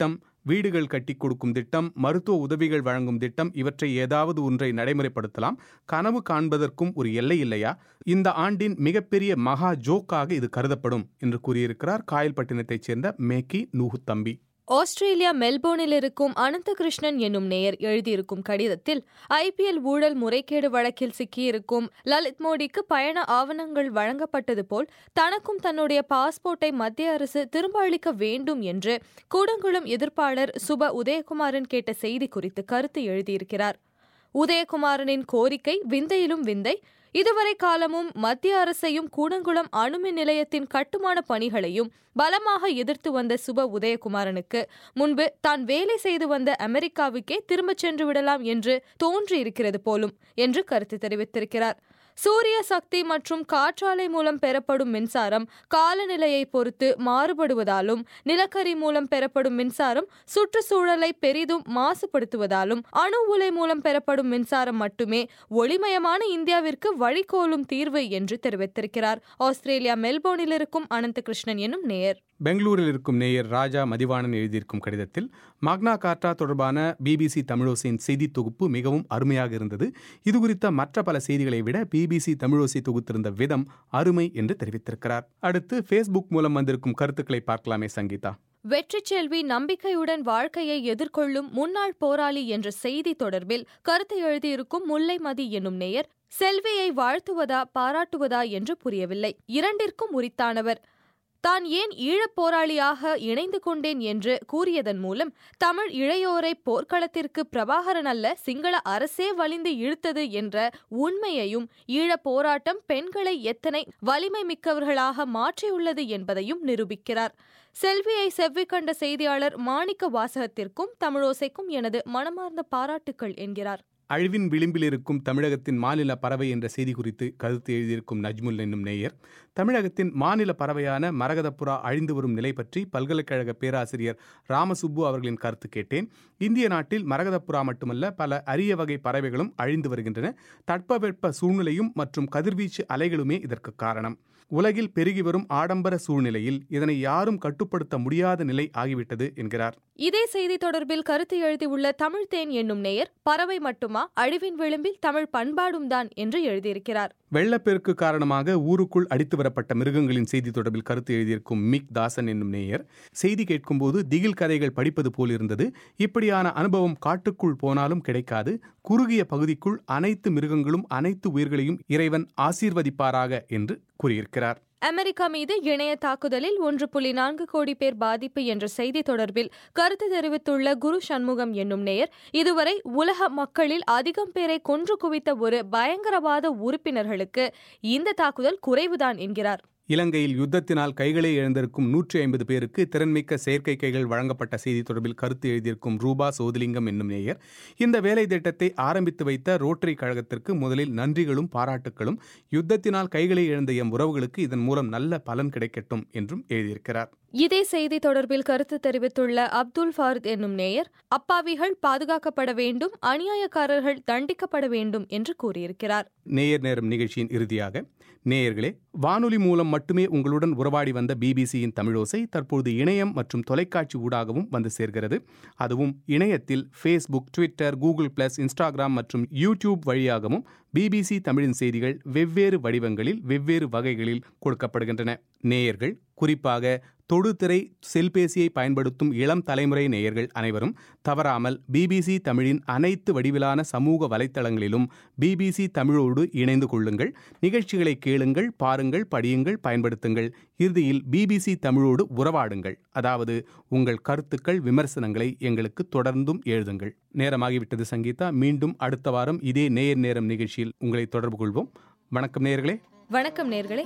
வீடுகள் கட்டி கொடுக்கும் திட்டம் மருத்துவ உதவிகள் வழங்கும் திட்டம் இவற்றை ஏதாவது ஒன்றை நடைமுறைப்படுத்தலாம் கனவு காண்பதற்கும் ஒரு எல்லை இல்லையா இந்த ஆண்டின் மிகப்பெரிய மகா ஜோக்காக இது கருதப்படும் என்று கூறியிருக்கிறார் காயல்பட்டினத்தைச் சேர்ந்த மேக்கி நூஹு தம்பி ஆஸ்திரேலியா மெல்போர்னில் இருக்கும் அனந்த கிருஷ்ணன் என்னும் நேயர் எழுதியிருக்கும் கடிதத்தில் ஐபிஎல் ஊழல் முறைகேடு வழக்கில் சிக்கியிருக்கும் லலித் மோடிக்கு பயண ஆவணங்கள் வழங்கப்பட்டது போல் தனக்கும் தன்னுடைய பாஸ்போர்ட்டை மத்திய அரசு திரும்ப அளிக்க வேண்டும் என்று கூடங்குளம் எதிர்ப்பாளர் சுப உதயகுமாரன் கேட்ட செய்தி குறித்து கருத்து எழுதியிருக்கிறார் உதயகுமாரனின் கோரிக்கை விந்தையிலும் விந்தை இதுவரை காலமும் மத்திய அரசையும் கூடங்குளம் அணுமின் நிலையத்தின் கட்டுமான பணிகளையும் பலமாக எதிர்த்து வந்த சுப உதயகுமாரனுக்கு முன்பு தான் வேலை செய்து வந்த அமெரிக்காவுக்கே திரும்பச் சென்று விடலாம் என்று தோன்றியிருக்கிறது போலும் என்று கருத்து தெரிவித்திருக்கிறார் சூரிய சக்தி மற்றும் காற்றாலை மூலம் பெறப்படும் மின்சாரம் காலநிலையை பொறுத்து மாறுபடுவதாலும் நிலக்கரி மூலம் பெறப்படும் மின்சாரம் சுற்றுச்சூழலை பெரிதும் மாசுபடுத்துவதாலும் அணு உலை மூலம் பெறப்படும் மின்சாரம் மட்டுமே ஒளிமயமான இந்தியாவிற்கு வழிகோலும் தீர்வு என்று தெரிவித்திருக்கிறார் ஆஸ்திரேலியா மெல்போர்னில் இருக்கும் அனந்தகிருஷ்ணன் என்னும் நேயர் பெங்களூரில் இருக்கும் நேயர் ராஜா மதிவாணன் எழுதியிருக்கும் கடிதத்தில் மாக்னா கார்ட்டா தொடர்பான பிபிசி தமிழோசையின் செய்தி தொகுப்பு மிகவும் அருமையாக இருந்தது இது குறித்த மற்ற பல செய்திகளை விட பிபிசி தமிழோசை தொகுத்திருந்த விதம் அருமை என்று தெரிவித்திருக்கிறார் அடுத்து ஃபேஸ்புக் மூலம் வந்திருக்கும் கருத்துக்களை பார்க்கலாமே சங்கீதா வெற்றி செல்வி நம்பிக்கையுடன் வாழ்க்கையை எதிர்கொள்ளும் முன்னாள் போராளி என்ற செய்தி தொடர்பில் கருத்து எழுதியிருக்கும் முல்லைமதி என்னும் நேயர் செல்வியை வாழ்த்துவதா பாராட்டுவதா என்று புரியவில்லை இரண்டிற்கும் உரித்தானவர் தான் ஏன் ஈழப் போராளியாக இணைந்து கொண்டேன் என்று கூறியதன் மூலம் தமிழ் இளையோரை போர்க்களத்திற்கு பிரபாகரன் அல்ல சிங்கள அரசே வலிந்து இழுத்தது என்ற உண்மையையும் ஈழப் போராட்டம் பெண்களை எத்தனை வலிமை மிக்கவர்களாக மாற்றியுள்ளது என்பதையும் நிரூபிக்கிறார் செல்வியை செவ்வி கண்ட செய்தியாளர் மாணிக்க வாசகத்திற்கும் தமிழோசைக்கும் எனது மனமார்ந்த பாராட்டுக்கள் என்கிறார் அழிவின் விளிம்பில் இருக்கும் தமிழகத்தின் மாநில பறவை என்ற செய்தி குறித்து கருத்து எழுதியிருக்கும் நஜ்முல் என்னும் நேயர் தமிழகத்தின் மாநில பறவையான மரகதப்புறா அழிந்து வரும் நிலை பற்றி பல்கலைக்கழக பேராசிரியர் ராமசுப்பு அவர்களின் கருத்து கேட்டேன் இந்திய நாட்டில் மரகதப்புறா மட்டுமல்ல பல அரிய வகை பறவைகளும் அழிந்து வருகின்றன தட்பவெட்ப சூழ்நிலையும் மற்றும் கதிர்வீச்சு அலைகளுமே இதற்கு காரணம் உலகில் பெருகி வரும் ஆடம்பர சூழ்நிலையில் இதனை யாரும் கட்டுப்படுத்த முடியாத நிலை ஆகிவிட்டது என்கிறார் இதே செய்தி தொடர்பில் கருத்து எழுதியுள்ள தமிழ் தேன் என்னும் நேயர் பறவை மட்டுமா அழிவின் விளிம்பில் தமிழ் பண்பாடும் தான் என்று எழுதியிருக்கிறார் வெள்ளப்பெருக்கு காரணமாக ஊருக்குள் அடித்து வரப்பட்ட மிருகங்களின் செய்தி தொடர்பில் கருத்து எழுதியிருக்கும் மிக் தாசன் என்னும் நேயர் செய்தி கேட்கும்போது திகில் கதைகள் படிப்பது போல் இருந்தது இப்படியான அனுபவம் காட்டுக்குள் போனாலும் கிடைக்காது குறுகிய பகுதிக்குள் அனைத்து மிருகங்களும் அனைத்து உயிர்களையும் இறைவன் ஆசீர்வதிப்பாராக என்று கூறியிருக்கிறார் அமெரிக்கா மீது இணைய தாக்குதலில் ஒன்று புள்ளி நான்கு கோடி பேர் பாதிப்பு என்ற செய்தி தொடர்பில் கருத்து தெரிவித்துள்ள குரு சண்முகம் என்னும் நேயர் இதுவரை உலக மக்களில் அதிகம் பேரை கொன்று குவித்த ஒரு பயங்கரவாத உறுப்பினர்களுக்கு இந்த தாக்குதல் குறைவுதான் என்கிறார் இலங்கையில் யுத்தத்தினால் கைகளை இழந்திருக்கும் நூற்றி ஐம்பது பேருக்கு திறன்மிக்க செயற்கை கைகள் வழங்கப்பட்ட செய்தி தொடர்பில் கருத்து எழுதியிருக்கும் ரூபா சோதிலிங்கம் என்னும் நேயர் இந்த வேலை திட்டத்தை ஆரம்பித்து வைத்த ரோட்டரி கழகத்திற்கு முதலில் நன்றிகளும் பாராட்டுகளும் யுத்தத்தினால் கைகளை இழந்த எம் உறவுகளுக்கு இதன் மூலம் நல்ல பலன் கிடைக்கட்டும் என்றும் எழுதியிருக்கிறார் இதே செய்தி தொடர்பில் கருத்து தெரிவித்துள்ள அப்துல் ஃபாரித் என்னும் நேயர் அப்பாவிகள் பாதுகாக்கப்பட வேண்டும் அநியாயக்காரர்கள் தண்டிக்கப்பட வேண்டும் என்று கூறியிருக்கிறார் நேயர் நேரம் நிகழ்ச்சியின் இறுதியாக நேயர்களே வானொலி மூலம் மட்டுமே உங்களுடன் உறவாடி வந்த பிபிசியின் தமிழோசை தற்போது இணையம் மற்றும் தொலைக்காட்சி ஊடாகவும் வந்து சேர்கிறது அதுவும் இணையத்தில் Facebook Twitter Google plus Instagram மற்றும் யூடியூப் வழியாகவும் பிபிசி தமிழின் செய்திகள் வெவ்வேறு வடிவங்களில் வெவ்வேறு வகைகளில் கொடுக்கப்படுகின்றன நேயர்கள் குறிப்பாக தொடுதிரை செல்பேசியை பயன்படுத்தும் இளம் தலைமுறை நேயர்கள் அனைவரும் தவறாமல் பிபிசி தமிழின் அனைத்து வடிவிலான சமூக வலைத்தளங்களிலும் பிபிசி தமிழோடு இணைந்து கொள்ளுங்கள் நிகழ்ச்சிகளை கேளுங்கள் பாருங்கள் படியுங்கள் பயன்படுத்துங்கள் இறுதியில் பிபிசி தமிழோடு உறவாடுங்கள் அதாவது உங்கள் கருத்துக்கள் விமர்சனங்களை எங்களுக்கு தொடர்ந்தும் எழுதுங்கள் நேரமாகிவிட்டது சங்கீதா மீண்டும் அடுத்த வாரம் இதே நேயர் நேரம் நிகழ்ச்சியில் உங்களை தொடர்பு கொள்வோம் வணக்கம் நேயர்களே வணக்கம் நேர்களே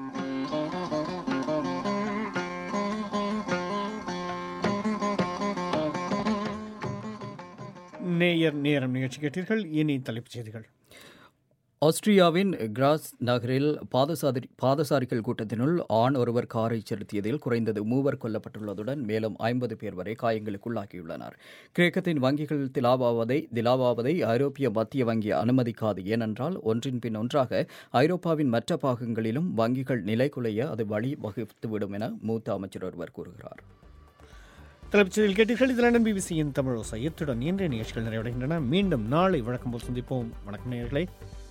நேயர் நேரம் நிகழ்ச்சி கேட்டீர்கள் இனி தலைப்புச் செய்திகள் ஆஸ்திரியாவின் கிராஸ் நகரில் பாதசாரி பாதசாரிகள் கூட்டத்தினுள் ஆண் ஒருவர் காரை செலுத்தியதில் குறைந்தது மூவர் கொல்லப்பட்டுள்ளதுடன் மேலும் ஐம்பது பேர் வரை காயங்களுக்குள்ளாகியுள்ளனர் கிரேக்கத்தின் வங்கிகள் திலாவாவதை திலாவாவதை ஐரோப்பிய மத்திய வங்கி அனுமதிக்காது ஏனென்றால் ஒன்றின் பின் ஒன்றாக ஐரோப்பாவின் மற்ற பாகங்களிலும் வங்கிகள் நிலைகுலைய அது வழி வகுத்துவிடும் என மூத்த அமைச்சர் ஒருவர் கூறுகிறார் தலைப்புச் கேட்டீர்கள் இது லண்டன் பிபிசியின் தமிழ் ஓசை இத்துடன் இன்றைய நிகழ்ச்சிகள் நிறைவடைகின்றன மீண்டும் நாளை வழக்கம் போல் சந்திப்போம் வணக்கம் நேயர்களே